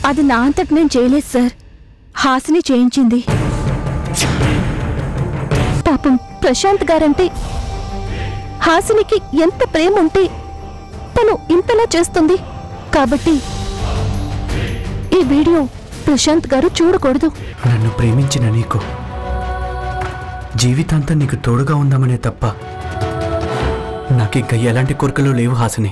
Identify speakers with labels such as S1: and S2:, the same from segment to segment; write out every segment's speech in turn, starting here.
S1: అది నా అంతటి నేను చేయలేదు సార్ హాసిని చేయించింది పాపం ప్రశాంత్ గారంటే హాసినికి ఎంత ప్రేమ ఉంటే తను ఇంతలా చేస్తుంది కాబట్టి ఈ వీడియో ప్రశాంత్ గారు చూడకూడదు
S2: నన్ను ప్రేమించిన నీకు జీవితాంతం నీకు తోడుగా ఉందామనే తప్ప నాకింక ఎలాంటి కోరికలు లేవు హాసిని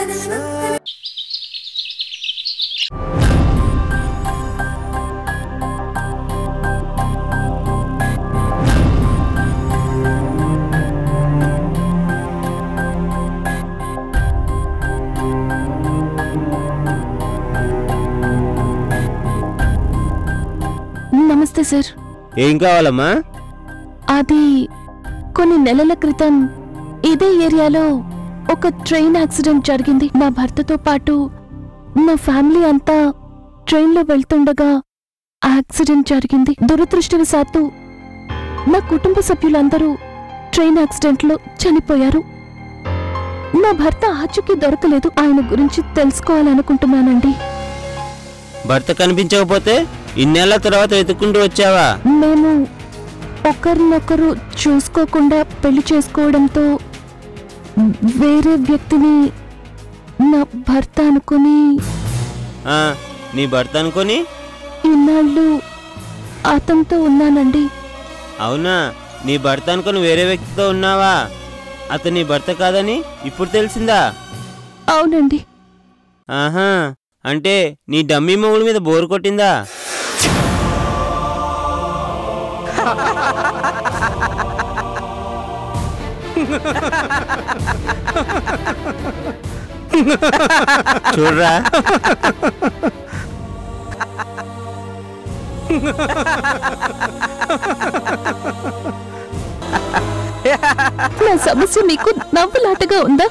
S1: నమస్తే సార్
S3: ఏం కావాలమ్మా
S1: అది కొన్ని నెలల క్రితం ఇదే ఏరియాలో ఒక ట్రైన్ యాక్సిడెంట్ జరిగింది నా భర్తతో పాటు నా ఫ్యామిలీ అంతా ట్రైన్లో వెళ్తుండగా యాక్సిడెంట్ జరిగింది దురదృష్టవశాత్తు నా కుటుంబ సభ్యులందరూ ట్రైన్ యాక్సిడెంట్లో చనిపోయారు నా భర్త ఆచూకీ దొరకలేదు ఆయన గురించి తెలుసుకోవాలనుకుంటున్నానండి
S3: భర్త కనిపించకపోతే ఇన్నేళ్ల తర్వాత వెతుక్కుంటూ వచ్చావా
S1: మేము ఒకరినొకరు చూసుకోకుండా పెళ్లి చేసుకోవడంతో వేరే వ్యక్తిని నా భర్త అనుకుని
S3: ఆ, నీ భర్త అనుకొని
S1: ఇన్నాళ్ళు అతనితో ఉన్నానండి
S3: అవునా నీ భర్త అనుకొని వేరే వ్యక్తితో ఉన్నావా అతను నీ భర్త కాదని ఇప్పుడు తెలిసిందా
S1: అవునండి
S3: ఆహా అంటే నీ డమ్మీ మొగుల మీద బోరు కొట్టిందా చూడరా
S1: నా సమస్య మీకు నవ్వులాటగా ఉందా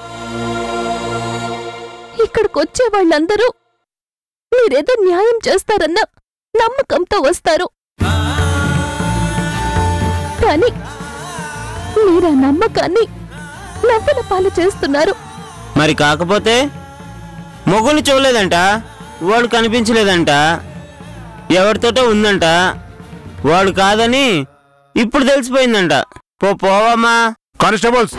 S1: ఇక్కడికి వచ్చే వాళ్ళందరూ మీరేదో న్యాయం చేస్తారన్న నమ్మకంతో వస్తారు కానీ మీరు ఆ నమ్మకాన్ని నవ్వుల పాలు చేస్తున్నారు
S3: మరి కాకపోతే మొగుని చూడలేదంట వాడు కనిపించలేదంట ఎవరితోటో ఉందంట వాడు కాదని ఇప్పుడు తెలిసిపోయిందంట పో పోవమ్మా
S4: కానిస్టేబుల్స్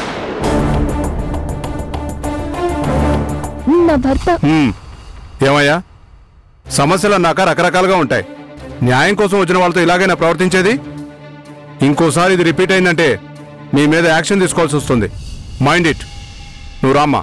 S1: నా భర్త
S4: హ్మ్. ఏమయ్యా సమస్యలు అన్నాక రకరకాలుగా ఉంటాయి న్యాయం కోసం వచ్చిన వాళ్ళతో ఇలాగైనా ప్రవర్తించేది ఇంకోసారి ఇది రిపీట్ అయిందంటే మీ మీద యాక్షన్ తీసుకోవాల్సి వస్తుంది మైండ్ ఇట్ నువ్వు రామ్మా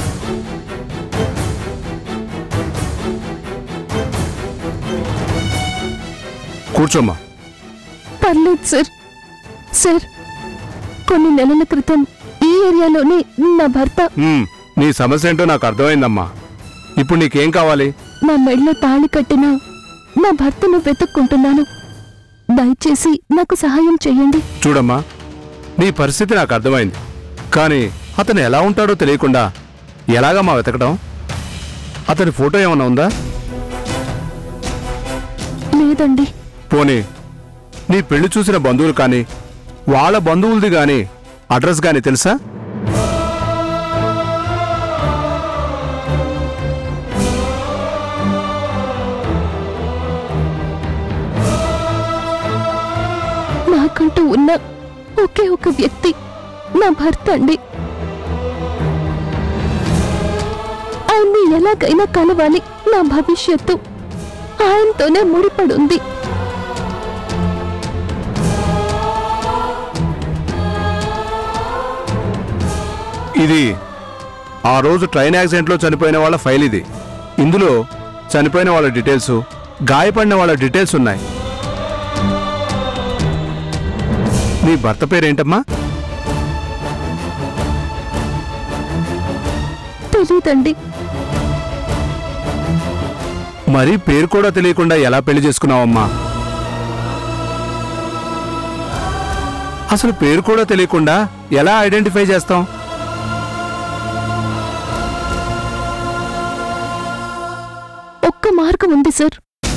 S4: కూర్చోమ్మా
S1: పర్లేదు సార్ సార్ కొన్ని నెలల క్రితం ఈ ఏరియాలోనే నా భర్త
S4: హ్మ్. నీ సమస్య ఏంటో నాకు అర్థమైందమ్మా ఇప్పుడు నీకేం కావాలి
S1: నా మెడలో తాళి కట్టిన నా భర్తను వెతుక్కుంటున్నాను దయచేసి నాకు సహాయం చేయండి
S4: చూడమ్మా నీ పరిస్థితి నాకు అర్థమైంది కానీ అతను ఎలా ఉంటాడో తెలియకుండా ఎలాగమ్మా వెతకడం అతని ఫోటో ఏమన్నా ఉందా
S1: లేదండి
S4: పోనీ నీ పెళ్లి చూసిన బంధువులు కానీ వాళ్ళ బంధువులది కానీ అడ్రస్ కానీ తెలుసా
S1: నాకంటూ ఉన్న ఒకే ఒక వ్యక్తి నా భర్త అండి ఆయన్ని ఎలాగైనా కలవాలి నా భవిష్యత్తు ఆయనతోనే ముడిపడి ఉంది
S4: ఇది ఆ రోజు ట్రైన్ యాక్సిడెంట్లో చనిపోయిన వాళ్ళ ఫైల్ ఇది ఇందులో చనిపోయిన వాళ్ళ డీటెయిల్స్ గాయపడిన వాళ్ళ డీటెయిల్స్ ఉన్నాయి నీ భర్త పేరేంటమ్మా
S1: తెలీదండి
S4: మరి పేరు కూడా తెలియకుండా ఎలా పెళ్లి చేసుకున్నావమ్మా అసలు పేరు కూడా తెలియకుండా ఎలా ఐడెంటిఫై చేస్తాం
S1: ఒక్క మార్గం ఉంది సార్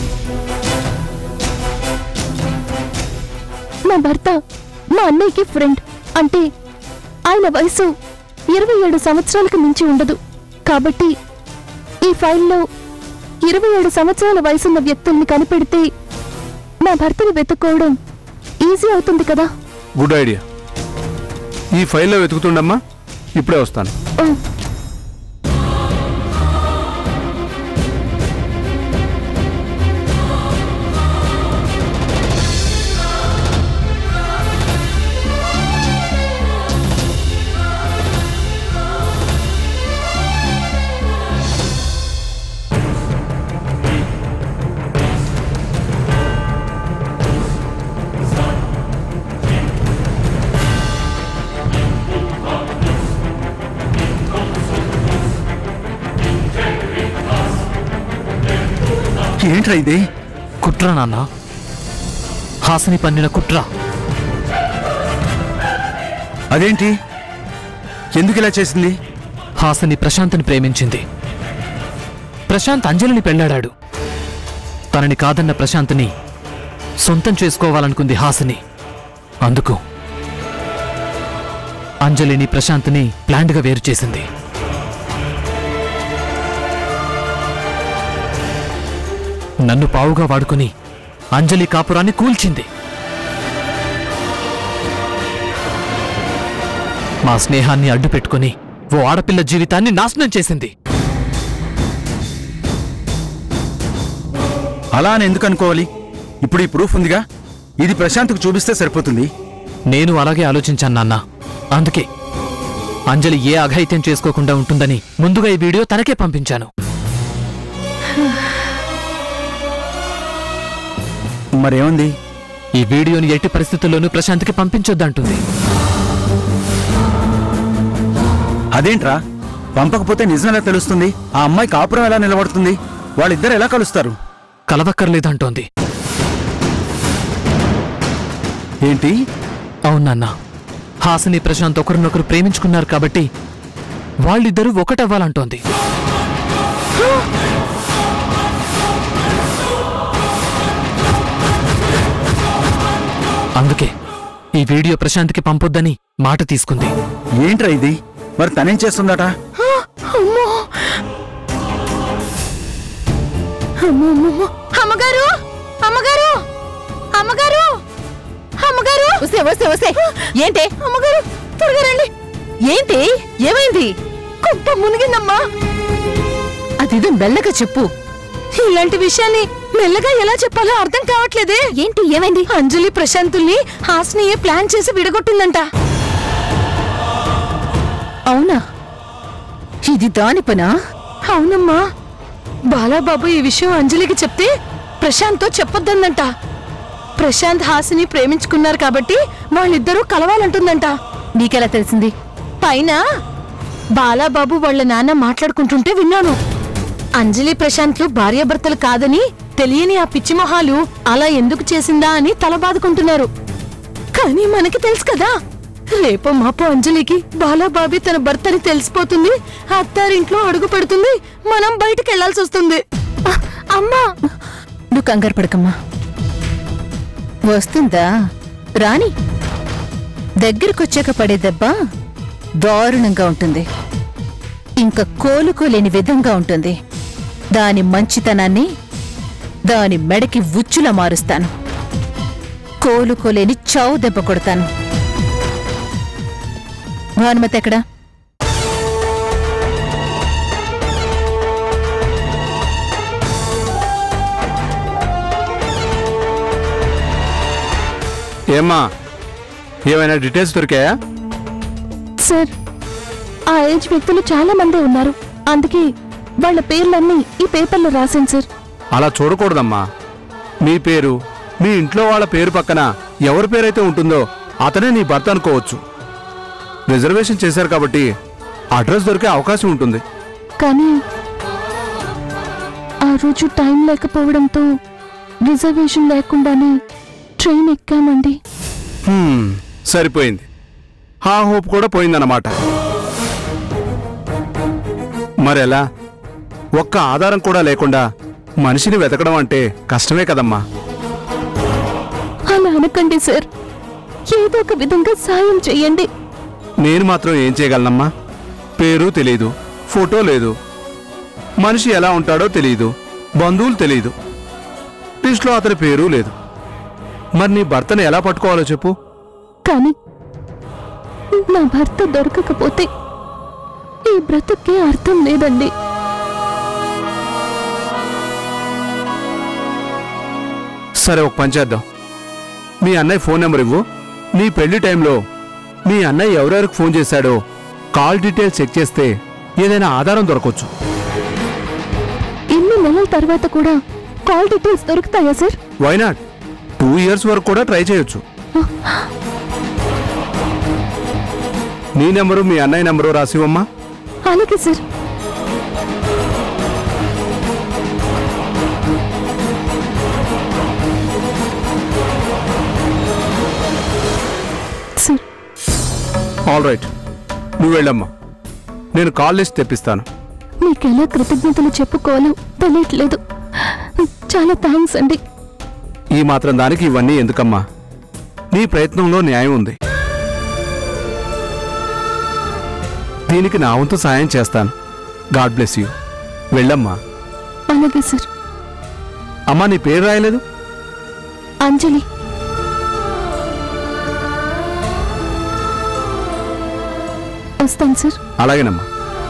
S1: నా భర్త మా అన్నయ్యకి ఫ్రెండ్ అంటే ఆయన వయసు ఇరవై ఏడు సంవత్సరాలకు మించి ఉండదు కాబట్టి ఈ ఫైల్లో ఇరవై ఏడు సంవత్సరాల వయసున్న వ్యక్తుల్ని కనిపెడితే నా భర్తని వెతుక్కోవడం ఈజీ అవుతుంది కదా
S4: గుడ్ ఐడియా ఈ ఫైల్లో వెతుకుతుండమ్మా ఇప్పుడే వస్తాను
S1: ఓ,
S5: ఏంట్రా ఇది
S6: కుట్ర నాన్న హాసని పన్నిన కుట్ర
S5: అదేంటి ఎందుకు ఇలా చేసింది
S6: హాసని ప్రశాంత్ని ప్రేమించింది ప్రశాంత్ అంజలిని పెళ్ళాడాడు తనని కాదన్న ప్రశాంత్ని సొంతం చేసుకోవాలనుకుంది హాసిని అందుకు అంజలిని ప్రశాంత్ని ప్లాండ్గా వేరు చేసింది నన్ను పావుగా వాడుకుని అంజలి కాపురాన్ని కూల్చింది మా స్నేహాన్ని అడ్డు పెట్టుకుని ఓ ఆడపిల్ల జీవితాన్ని నాశనం చేసింది
S5: అలా అని ఎందుకు అనుకోవాలి ఇప్పుడు ఈ ప్రూఫ్ ఉందిగా ఇది ప్రశాంత్కు చూపిస్తే సరిపోతుంది
S6: నేను అలాగే ఆలోచించాను నాన్న అందుకే అంజలి ఏ అఘాయిత్యం చేసుకోకుండా ఉంటుందని ముందుగా ఈ వీడియో తనకే పంపించాను
S5: మరేముంది
S6: ఈ వీడియోని ఎట్టి పరిస్థితుల్లోనూ ప్రశాంత్కి పంపించొద్దంటుంది
S5: అదేంట్రా పంపకపోతే నిజం ఎలా తెలుస్తుంది ఆ అమ్మాయి కాపురం ఎలా నిలబడుతుంది వాళ్ళిద్దరు ఎలా కలుస్తారు
S6: కలవక్కర్లేదంటోంది
S5: ఏంటి
S6: అవునన్నా హాసిని ప్రశాంత్ ఒకరినొకరు ప్రేమించుకున్నారు కాబట్టి వాళ్ళిద్దరూ ఒకటవ్వాలంటోంది అందుకే ఈ వీడియో ప్రశాంత్కి పంపొద్దని మాట తీసుకుంది
S5: ఏంట్రా ఇది మరి తనేం చేస్తుందట
S1: అమ్మో అమ్మో, అమ్మో. అమ్మగారు అమ్మగారు అమ్మగారు అమ్మగారు
S7: వస్తే వస్తే వస్తే ఏంటి
S1: అమ్మగారు త్వరగా రండి
S7: ఏంటి ఏమైంది
S1: కుప్ప మునిగిందమ్మా
S7: అదేదో మెల్లగా చెప్పు
S1: ఇలాంటి విషయాన్ని మెల్లగా ఎలా చెప్పాలో అర్థం కావట్లేదే
S7: ఏంటి ఏమైంది
S1: అంజలి ప్రశాంతుల్ని హాస్నియే ప్లాన్ చేసి విడగొట్టిందంట
S7: అవునా ఇది దాని పనా
S1: అవునమ్మా బాలాబాబు ఈ విషయం అంజలికి చెప్తే ప్రశాంత్తో చెప్పొద్దందంట ప్రశాంత్ హాసిని ప్రేమించుకున్నారు కాబట్టి వాళ్ళిద్దరూ కలవాలంటుందంట
S7: నీకెలా తెలిసింది
S1: పైన బాలాబాబు వాళ్ళ నాన్న మాట్లాడుకుంటుంటే విన్నాను అంజలి ప్రశాంత్లు భార్యాభర్తలు కాదని తెలియని ఆ పిచ్చి మొహాలు అలా ఎందుకు చేసిందా అని తల బాదుకుంటున్నారు కానీ మనకి తెలుసు కదా రేపో మాపో అంజలికి బాలాబాబి తన భర్తని తెలిసిపోతుంది అత్తారింట్లో అడుగు పెడుతుంది మనం బయటికి వెళ్లాల్సి వస్తుంది అ- అమ్మా
S7: నువ్వు కంగారు పడకమ్మా వస్తుందా రాని దగ్గరకొచ్చాక పడే దెబ్బ దారుణంగా ఉంటుంది ఇంకా కోలుకోలేని విధంగా ఉంటుంది దాని మంచితనాన్ని దాని మెడకి ఉచ్చులా మారుస్తాను కోలుకోలేని చావు దెబ్బ కొడతాను భానుమతి ఎక్కడా
S4: ఏమ్మా ఏమైనా డీటెయిల్స్ దొరికాయా
S1: సార్ ఆ ఏజ్ వ్యక్తులు చాలా మందే ఉన్నారు అందుకే వాళ్ళ పేర్లన్నీ ఈ పేపర్లో రాశాను సార్
S4: అలా చూడకూడదమ్మా మీ పేరు మీ ఇంట్లో వాళ్ళ పేరు పక్కన ఎవరి పేరైతే ఉంటుందో అతనే నీ భర్త అనుకోవచ్చు రిజర్వేషన్ చేశారు కాబట్టి అడ్రస్ దొరికే అవకాశం ఉంటుంది
S1: కానీ ఆ రోజు టైం లేకపోవడంతో రిజర్వేషన్ లేకుండానే ట్రైన్ ఎక్కామండి
S4: హ్మ్, సరిపోయింది ఆ హోప్ కూడా పోయిందన్నమాట మరెలా ఒక్క ఆధారం కూడా లేకుండా మనిషిని వెతకడం అంటే కష్టమే కదమ్మా
S1: అలా అనకండి సార్ ఏదో ఒక విధంగా సాయం చెయ్యండి
S4: నేను మాత్రం ఏం చేయగలనమ్మా పేరు తెలీదు ఫోటో లేదు మనిషి ఎలా ఉంటాడో తెలియదు బంధువులు తెలియదు లిస్టులో అతని పేరు లేదు మరి నీ భర్తను ఎలా పట్టుకోవాలో చెప్పు
S1: కానీ నా భర్త దొరకకపోతే ఈ బ్రతుక్కే అర్థం లేదండి
S4: సరే ఒక పని చేద్దాం మీ అన్నయ్య ఫోన్ నెంబర్ ఇవ్వు నీ పెళ్లి టైంలో మీ అన్నయ్య ఎవరెవరికి ఫోన్ చేశాడో కాల్ డీటెయిల్స్ చెక్ చేస్తే ఏదైనా ఆధారం దొరకొచ్చు
S1: ఎన్ని నెలల తర్వాత కూడా కాల్ డీటెయిల్స్ దొరుకుతాయా సార్
S4: వైనాట్ టూ ఇయర్స్ వరకు కూడా ట్రై చేయొచ్చు నీ నెంబరు మీ అన్నయ్య నెంబరు రాసివమ్మా
S1: అలాగే సార్ సార్
S4: ఆల్ రైట్ నువ్వు వెళ్ళమ్మా నేను కాల్ లిస్ట్ తెప్పిస్తాను
S1: మీకెలా కృతజ్ఞతలు చెప్పుకోవాలో తెలియట్లేదు చాలా థ్యాంక్స్ అండి
S4: ఈ మాత్రం దానికి ఇవన్నీ ఎందుకమ్మా నీ ప్రయత్నంలో న్యాయం ఉంది దీనికి నా వంతు సాయం చేస్తాను గాడ్ బ్లెస్ యూ వెళ్ళమ్మా
S1: అలాగే సార్
S4: అమ్మా నీ పేరు రాయలేదు
S1: అంజలి వస్తాను సార్
S4: అలాగేనమ్మా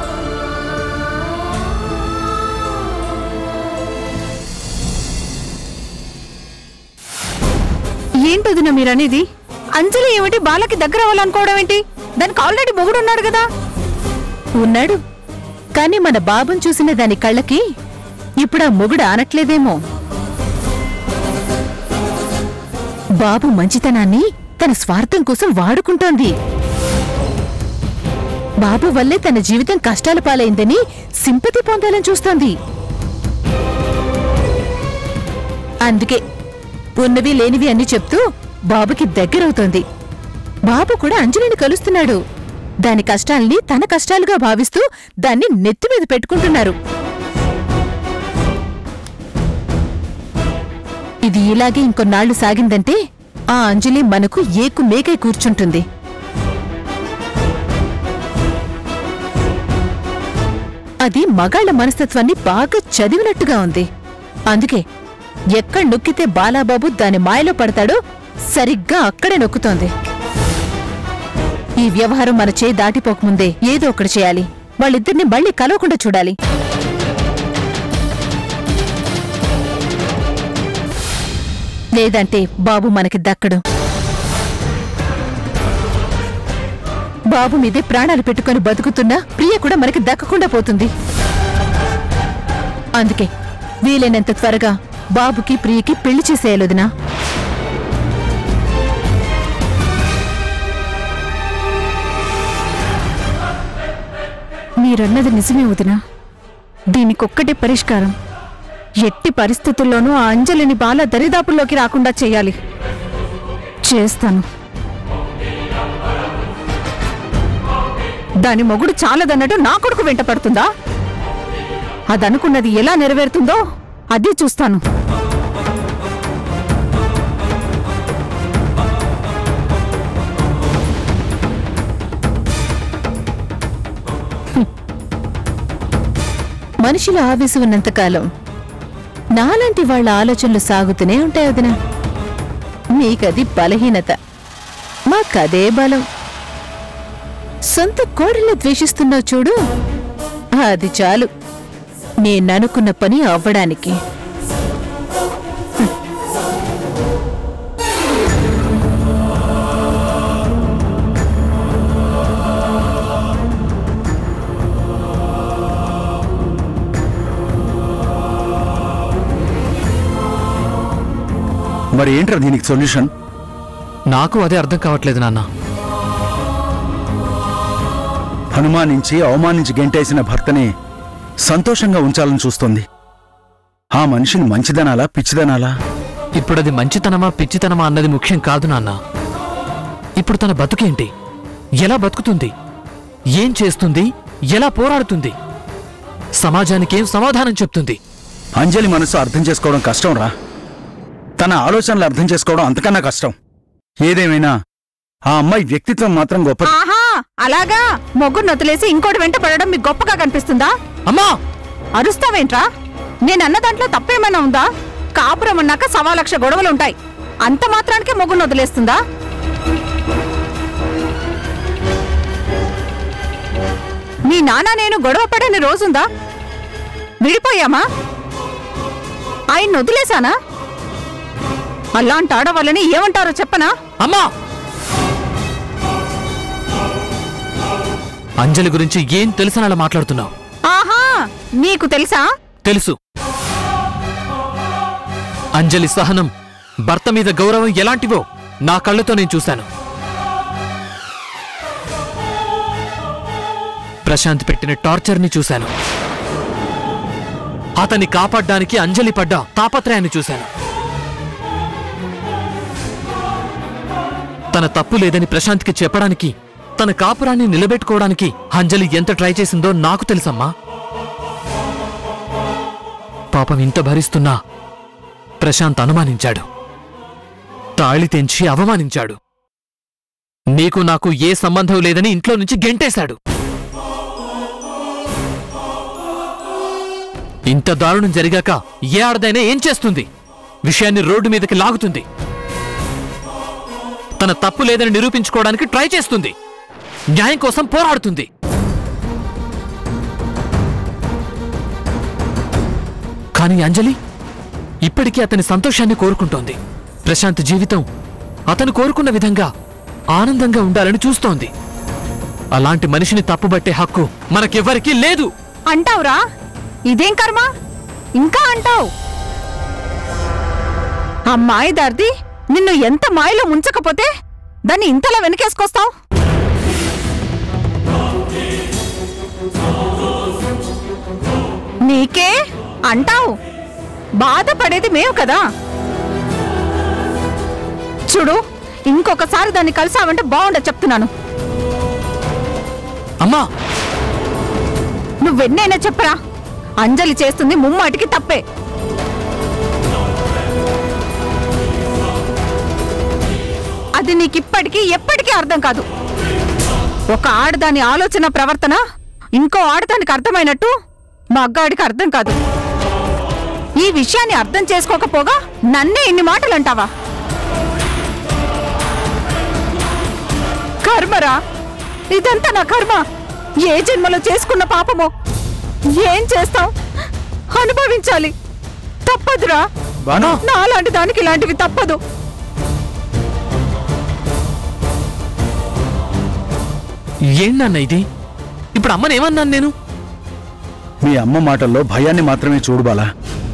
S7: ఏంటదిన మీరనేది అంజలి ఏమిటి బాలకి దగ్గర అవ్వాలనుకోవడం ఏంటి దానికి ఆల్రెడీ మొగుడు ఉన్నాడు కదా ఉన్నాడు కానీ మన బాబుని చూసిన దాని కళ్ళకి ఇప్పుడు ఆ మొగుడు ఆనట్లేదేమో బాబు మంచితనాన్ని తన స్వార్థం కోసం వాడుకుంటోంది బాబు వల్లే తన జీవితం కష్టాల పాలైందని సింపతి పొందాలని చూస్తోంది అందుకే ఉన్నవి లేనివి అన్ని చెప్తూ బాబుకి దగ్గరవుతోంది బాబు కూడా అంజలిని కలుస్తున్నాడు దాని కష్టాల్ని తన కష్టాలుగా భావిస్తూ దాన్ని నెత్తి మీద పెట్టుకుంటున్నారు ఇది ఇలాగే ఇంకొన్నాళ్లు సాగిందంటే ఆ అంజలి మనకు ఏకు మేకై కూర్చుంటుంది అది మగాళ్ల మనస్తత్వాన్ని బాగా చదివినట్టుగా ఉంది అందుకే ఎక్కడ నొక్కితే బాలాబాబు దాని మాయలో పడతాడో సరిగ్గా అక్కడే నొక్కుతోంది ఈ వ్యవహారం మన చేయి దాటిపోకముందే ఏదో ఒకటి చేయాలి వాళ్ళిద్దరిని మళ్ళీ కలవకుండా చూడాలి లేదంటే బాబు మనకి దక్కడు బాబు మీదే ప్రాణాలు పెట్టుకొని బతుకుతున్నా ప్రియ కూడా మనకి దక్కకుండా పోతుంది అందుకే వీలైనంత త్వరగా బాబుకి ప్రియకి పెళ్లి చేసేయాలొదినా
S1: మీరన్నది నిజమే వదినా దీనికొక్కటే పరిష్కారం ఎట్టి పరిస్థితుల్లోనూ ఆ అంజలిని బాల దరిదాపుల్లోకి రాకుండా చేయాలి చేస్తాను దాని మొగుడు చాలదన్నట్టు నా కొడుకు వెంట పడుతుందా అదనుకున్నది ఎలా నెరవేరుతుందో అది చూస్తాను
S7: మనిషిలో ఆవేశం ఉన్నంతకాలం నాలాంటి వాళ్ళ ఆలోచనలు సాగుతూనే ఉంటాయి వదిన మీకది బలహీనత మాకదే బలం సొంత కోడల్ని ద్వేషిస్తున్నావు చూడు అది చాలు నేననుకున్న పని అవ్వడానికి
S5: మరి ఏంట్రా దీనికి సొల్యూషన్
S6: నాకు అదే అర్థం కావట్లేదు నాన్న
S5: అనుమానించి అవమానించి గెంటేసిన భర్తని సంతోషంగా ఉంచాలని చూస్తోంది ఆ మనిషిని మంచిదనాలా పిచ్చిదనాలా
S6: ఇప్పుడది మంచితనమా పిచ్చితనమా అన్నది ముఖ్యం కాదు నాన్న ఇప్పుడు తన బతుకేంటి ఎలా బతుకుతుంది ఏం చేస్తుంది ఎలా పోరాడుతుంది సమాజానికేం సమాధానం చెప్తుంది
S5: అంజలి మనసు అర్థం చేసుకోవడం కష్టం రా తన ఆలోచనలు అర్థం చేసుకోవడం అంతకన్నా కష్టం ఏదేమైనా ఆ అమ్మాయి వ్యక్తిత్వం మాత్రం గొప్ప
S7: ఆహా అలాగా మొగ్గురు నొత్తలేసి ఇంకోటి వెంట పడడం మీకు గొప్పగా కనిపిస్తుందా
S6: అమ్మా
S7: అరుస్తావేంట్రా
S8: నేనన్న దాంట్లో తప్పేమైనా ఉందా కాపురం అన్నాక సవా లక్ష గొడవలుంటాయి అంత మాత్రానికే మొగ్గును వదిలేస్తుందా మీ నాన్న నేను గొడవ పడని రోజుందా విడిపోయామా ఆయన వదిలేశానా అలాంటి ఆడవాళ్ళని ఏమంటారో చెప్పనా
S6: అమ్మా అంజలి గురించి ఏం తెలిసిన అలా మాట్లాడుతున్నావు
S8: ఆహా నీకు తెలుసా
S6: తెలుసు అంజలి సహనం భర్త మీద గౌరవం ఎలాంటివో నా కళ్ళతో నేను చూశాను ప్రశాంత్ పెట్టిన టార్చర్ని చూశాను అతన్ని కాపాడ్డానికి అంజలి పడ్డ తాపత్రయాన్ని చూశాను తన తప్పు లేదని ప్రశాంత్కి చెప్పడానికి తన కాపురాన్ని నిలబెట్టుకోవడానికి అంజలి ఎంత ట్రై చేసిందో నాకు తెలుసమ్మా పాపం ఇంత భరిస్తున్నా ప్రశాంత్ అనుమానించాడు తాళి తెంచి అవమానించాడు నీకు నాకు ఏ సంబంధం లేదని ఇంట్లో నుంచి గెంటేశాడు ఇంత దారుణం జరిగాక ఏ ఆడదైనా ఏం చేస్తుంది విషయాన్ని రోడ్డు మీదకి లాగుతుంది తన తప్పు లేదని నిరూపించుకోవడానికి ట్రై చేస్తుంది న్యాయం కోసం పోరాడుతుంది కానీ అంజలి ఇప్పటికీ అతని సంతోషాన్ని కోరుకుంటోంది ప్రశాంత్ జీవితం అతను కోరుకున్న విధంగా ఆనందంగా ఉండాలని చూస్తోంది అలాంటి మనిషిని తప్పుబట్టే హక్కు మనకెవ్వరికీ లేదు
S8: అంటావురా ఇదేం కర్మ ఇంకా అంటావు ఆ మాయదార్ది నిన్ను ఎంత మాయలో ముంచకపోతే దాన్ని ఇంతలా వెనకేసుకొస్తావు నీకే అంటావు బాధపడేది మేము కదా చూడు ఇంకొకసారి దాన్ని కలిసావంటే బాగుండదు చెప్తున్నాను
S6: అమ్మా
S8: నువ్వెన్నైనా చెప్పరా అంజలి చేస్తుంది ముమ్మాటికి తప్పే అది నీకిప్పటికీ ఎప్పటికీ అర్థం కాదు ఒక ఆడదాని ఆలోచన ప్రవర్తన ఇంకో ఆడదానికి అర్థమైనట్టు మగ్గాడికి అర్థం కాదు ఈ విషయాన్ని అర్థం చేసుకోకపోగా నన్నే ఇన్ని మాటలు అంటావా కర్మరా ఇదంతా నా కర్మ ఏ జన్మలో చేసుకున్న పాపమో ఏం చేస్తాం అనుభవించాలి తప్పదురా
S5: బాను
S8: నాలాంటి దానికి ఇలాంటివి తప్పదు
S6: ఏంటన్న ఇది ఇప్పుడు అమ్మని ఏమన్నాను నేను
S5: మీ అమ్మ మాటల్లో భయాన్ని మాత్రమే చూడు బాలా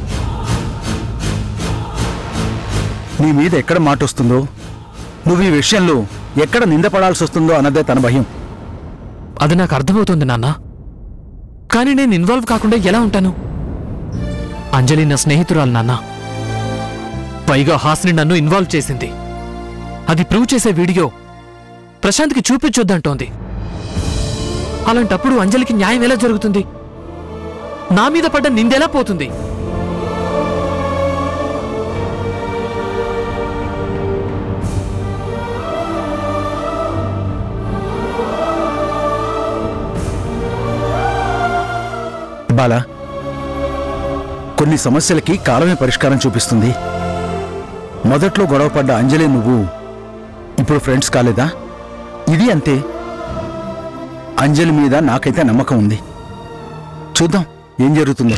S5: నీ మీద ఎక్కడ మాట వస్తుందో నువ్వు ఈ విషయంలో ఎక్కడ నిందపడాల్సి వస్తుందో అన్నదే తన భయం
S6: అది నాకు అర్థమవుతుంది నాన్న కానీ నేను ఇన్వాల్వ్ కాకుండా ఎలా ఉంటాను అంజలి నా స్నేహితురాలు నాన్న పైగా హాస్ని నన్ను ఇన్వాల్వ్ చేసింది అది ప్రూవ్ చేసే వీడియో ప్రశాంత్కి చూపించొద్దంటోంది అలాంటప్పుడు అంజలికి న్యాయం ఎలా జరుగుతుంది నా మీద పడ్డ నిందెలా పోతుంది
S5: బాలా కొన్ని సమస్యలకి కాలమే పరిష్కారం చూపిస్తుంది మొదట్లో గొడవపడ్డ అంజలి నువ్వు ఇప్పుడు ఫ్రెండ్స్ కాలేదా ఇది అంతే అంజలి మీద నాకైతే నమ్మకం ఉంది చూద్దాం ఏం జరుగుతుందో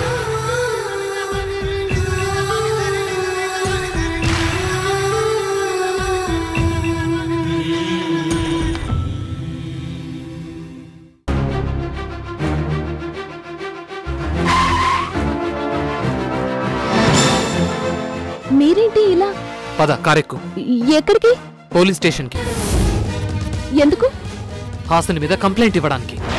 S7: మీరేంటి ఇలా
S6: పద కారెక్కు
S7: ఎక్కడికి
S6: పోలీస్ స్టేషన్కి
S7: ఎందుకు
S6: హాసన్ మీద కంప్లైంట్ ఇవ్వడానికి